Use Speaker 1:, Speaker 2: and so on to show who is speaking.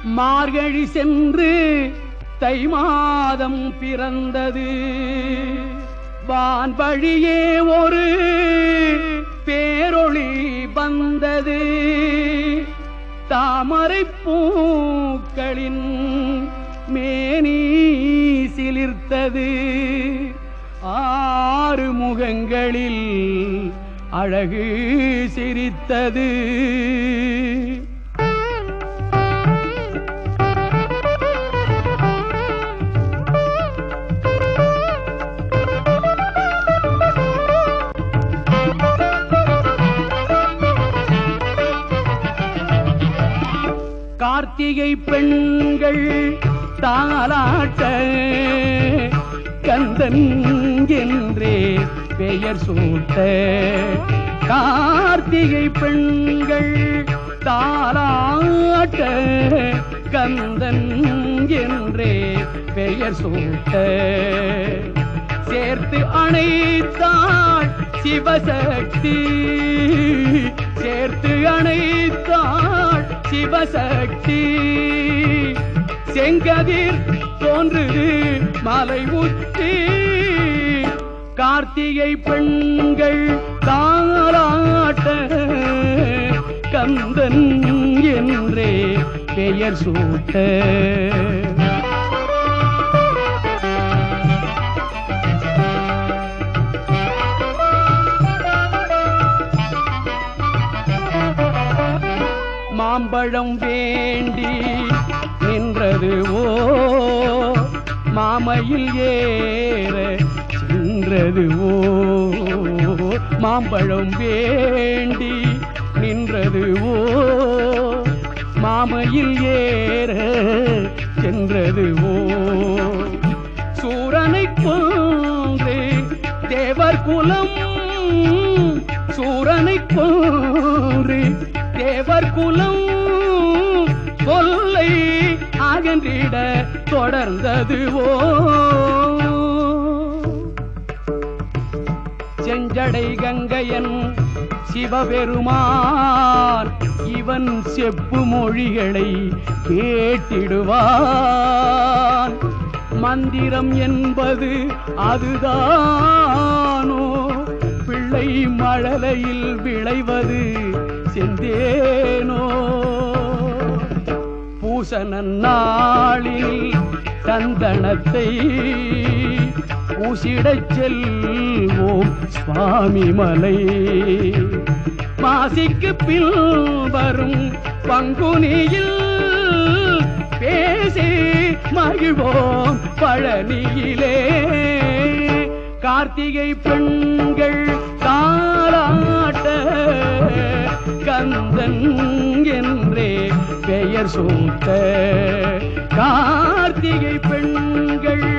Speaker 1: மார்கழி சென்று தை மாதம் பிறந்தது வான் வழியே ஒரு பேரொளி வந்தது தாமரை பூக்களின் மேனி சிலிர்த்தது ஆறு முகங்களில் அழகு சிரித்தது கார்த்திகை பெண்கள் தாலாட்ட கந்தன் என்றே பெயர் சூட்ட கார்த்திகை பெண்கள் தாலாட்ட கந்தன் என்றே பெயர் சூட்ட சேர்த்து அணைத்தாள் சிவசக்தி சேர்த்து அணைத்தாள் சிவசக்தி செங்கதிர் தோன்றுது மலை உச்சி கார்த்திகை பெண்கள் தாராட்ட கந்தன் என்றே பெயர் சூட்ட மாம்பழம் வேண்டி நின்றது ஓ மாமையில் ஏற சென்றது ஓ மாம்பழம் வேண்டி நின்றது ஓ மாமையில் ஏற சென்றது ஓ சூரனை கொன்று தேவர் குலம் சூரனை கொன்று தேவர் குலம் கொல்லை அகன்றிட தொடர்ந்தது ஓ செஞ்சடை கங்கையன் சிவபெருமான் இவன் செப்பு மொழிகளை கேட்டிடுவான் மந்திரம் என்பது அதுதானோ பிள்ளை மழலையில் விளைவது செந்தேனோ பூசண நாளில் தந்தனத்தை பூசிடச் செல்வோம் சுவாமி மலை மாசிக்கு பின் வரும் பங்குனியில் பேசி மகிழ்வோம் பழனியிலே கார்த்திகை பெண்கள் தாராட்ட கந்தன் என்றே பெயர் சூட்ட கார்த்திகை பெண்கள்